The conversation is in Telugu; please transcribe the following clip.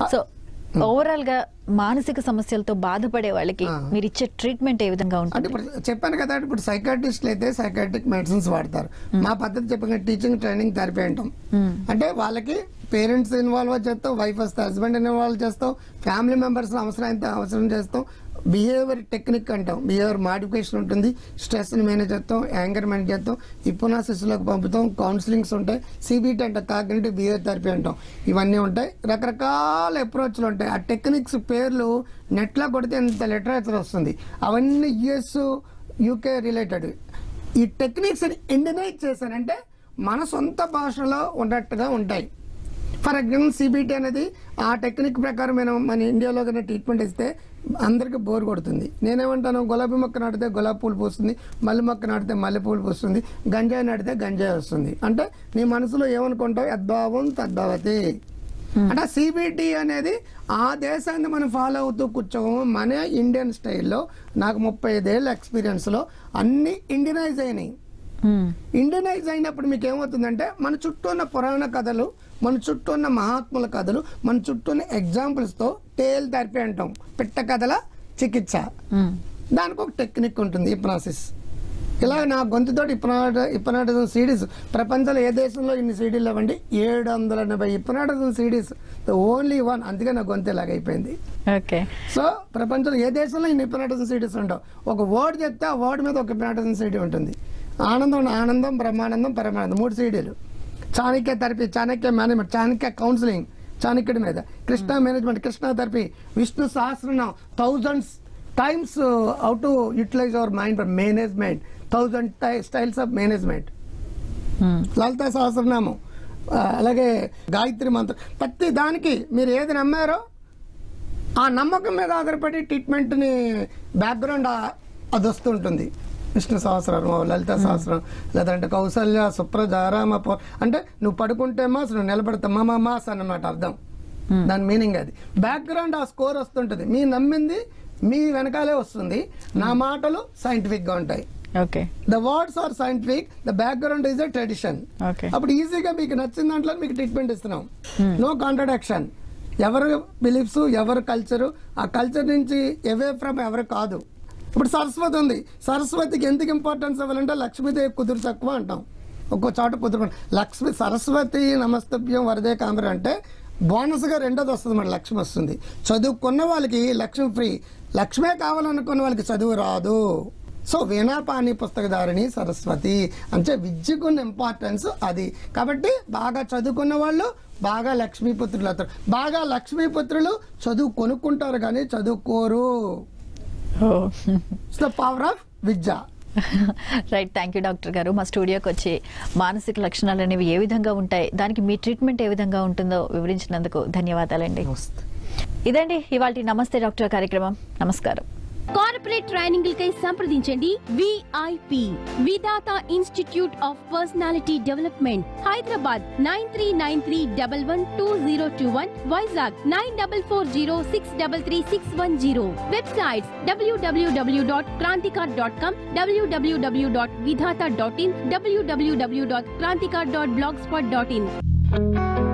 సో ఓవరాల్ గా మానసిక సమస్యలతో బాధపడే వాళ్ళకి మీరు ఇచ్చే ట్రీట్మెంట్ ఏ విధంగా అంటే ఉంటుంది ఇప్పుడు చెప్పాను కదా ఇప్పుడు సైకాట్రిస్టులు అయితే సైకాట్రిక్ మెడిసిన్స్ వాడతారు మా పద్ధతి చెప్పిన టీచింగ్ ట్రైనింగ్ థెరపీ అంటాం అంటే వాళ్ళకి పేరెంట్స్ ఇన్వాల్వ్ చేస్తాం వైఫ్ వస్తే హస్బెండ్ ఇన్వాల్వ్ చేస్తాం ఫ్యామిలీ మెంబర్స్ అవసరం అయితే అవసరం చేస్తాం బిహేవియర్ టెక్నిక్ అంటాం బిహేవియర్ మాడిఫికేషన్ ఉంటుంది స్ట్రెస్ని మేనేజ్ చేస్తాం యాంగర్ మేనేజ్ చేస్తాం ఇప్పునాసిస్లోకి పంపుతాం కౌన్సిలింగ్స్ ఉంటాయి సిబిటి అంటే కాగ్నేటివ్ బిహేవియర్ థెరపీ అంటాం ఇవన్నీ ఉంటాయి రకరకాల అప్రోచ్లు ఉంటాయి ఆ టెక్నిక్స్ పేర్లు నెట్లో కొడితే ఎంత లిటరేచర్ వస్తుంది అవన్నీ యుఎస్ యూకే రిలేటెడ్ ఈ టెక్నిక్స్ ఇండినైజ్ చేశానంటే మన సొంత భాషలో ఉన్నట్టుగా ఉంటాయి ఫర్ ఎగ్జాంపుల్ సిబిటి అనేది ఆ టెక్నిక్ ప్రకారం మనం మన ఇండియాలో కన్నా ట్రీట్మెంట్ ఇస్తే అందరికీ బోర్ కొడుతుంది నేనేమంటాను గులాబీ మొక్క నాటితే గులాబీ పూలు పూస్తుంది మల్లె మొక్క నాటితే మల్లె పూలు పూస్తుంది గంజాయి నాటితే గంజాయి వస్తుంది అంటే నీ మనసులో ఏమనుకుంటావు యద్భావం తద్భావతి అంటే సిబిటి అనేది ఆ దేశాన్ని మనం ఫాలో అవుతూ కూర్చోము మన ఇండియన్ స్టైల్లో నాకు ముప్పై ఐదేళ్ళ ఎక్స్పీరియన్స్లో అన్ని ఇండియనైజ్ అయినాయి మ్మ్. ఇండియనైజ్ అయినప్పుడు మీకు ఏమవుతుందంటే మన చుట్టూ ఉన్న పురాణ కథలు మన చుట్టూ ఉన్న మహాత్ముల కథలు మన చుట్టూ ఉన్న ఎగ్జాంపుల్స్తో టేల్ థెరపీ అంటాం పిట్ట కథల చికిత్స మ్మ్. దానికి ఒక టెక్నిక్ ఉంటుంది హిప్నాసిస్ ఇలా నా గొంతుతో ఇప్పనాట ఇప్పనాటిజం సీడీస్ ప్రపంచంలో ఏ దేశంలో ఇన్ని సీడీలు ఇవ్వండి ఏడు వందల ఎనభై ఇప్పనాటిజం సీడీస్ ఓన్లీ వన్ అందుకే నా గొంతు ఇలాగ అయిపోయింది ఓకే సో ప్రపంచంలో ఏ దేశంలో ఇన్ని హిప్నాటిజం సీడీస్ ఉండవు ఒక వర్డ్ చెప్తే ఆ వర్డ్ మీద ఒక హిప్నాటిజం సీడీ ఉంటుంది ఆనందం ఆనందం బ్రహ్మానందం పరమానందం మూడు సీడీలు Chanakya therapy Chanakya management Chanakya counselling చాణక్యుడి మీద Krishna management Krishna therapy Vishnu Sahasranam thousands times how to utilize our mind for management thousand styles of management hmm. Lalitha Sahasranamam ఆ, అలాగే గాయత్రి మంత్రం ప్రతి దానికి మీరు ఏది నమ్మారో ఆ నమ్మకం మీద ఆధారపడి ట్రీట్మెంట్ని బ్యాక్గ్రౌండ్ ఆ- అది వస్తుంటుంది విష్ణు సహస్రం లలిత సహస్రం లేదంటే కౌసల్య సుప్రజ రామ పో అంటే నువ్వు పడుకుంటే మాస్ నువ్వు నిలబడతా మా మాస్ అన్నమాట అర్థం దాని మీనింగ్ అది బ్యాక్గ్రౌండ్ ఆ స్కోర్ వస్తుంటుంది మీ నమ్మింది మీ వెనకాలే వస్తుంది నా మాటలు సైంటిఫిక్గా ఉంటాయి okay the words are scientific the background is a tradition okay అప్పుడు ఈజీగా మీకు నచ్చిన దాంట్లో మీకు ట్రీట్మెంట్ ఇస్తున్నాం నో కాంట్రడక్షన్ ఎవరు బిలీఫ్స్ ఎవరు కల్చరు ఆ కల్చర్ నుంచి ఎవే ఫ్రమ్ ఎవరు కాదు ఇప్పుడు సరస్వతి ఉంది సరస్వతికి ఎందుకు ఇంపార్టెన్స్ ఇవ్వాలంటే లక్ష్మీదేవి కుదురు తక్కువ అంటాం ఒక్కో చోట కుదురు లక్ష్మి సరస్వతి నమస్తభ్యం వరదే కాంబర అంటే బోనస్గా రెండోది వస్తుంది మన లక్ష్మి వస్తుంది చదువుకున్న వాళ్ళకి లక్ష్మి ఫ్రీ లక్ష్మే కావాలనుకున్న వాళ్ళకి చదువు రాదు సో వీణాపాణి పుస్తకధారిణి సరస్వతి అంటే విద్యకున్న ఇంపార్టెన్స్ అది కాబట్టి బాగా చదువుకున్న వాళ్ళు బాగా లక్ష్మీపుత్రులు అవుతారు బాగా లక్ష్మీపుత్రులు చదువు కొనుక్కుంటారు కానీ చదువుకోరు oh it's the power of vidya right thank you doctor గారు మా స్టూడియోకి వచ్చి మానసిక లక్షణాలు అనేవి ఏ విధంగా ఉంటాయి దానికి మీ ట్రీట్మెంట్ ఏ విధంగా ఉంటుందో వివరించినందుకు ధన్యవాదాలండి ఇదండి ఇవాళ నమస్తే డాక్టర్ కార్యక్రమం నమస్కారం కార్పొరేట్ ట్రైనింగ్లకై సంప్రదించండి VIP Vidhata institute of personality development Hyderabad nine three nine three double one two zero two one Vizag nine double four zero six double three six one zero websites WWW dot Kranthikar dot com WWW dot Vidhata dot in WWW dot Kranthikar dot blogspot dot in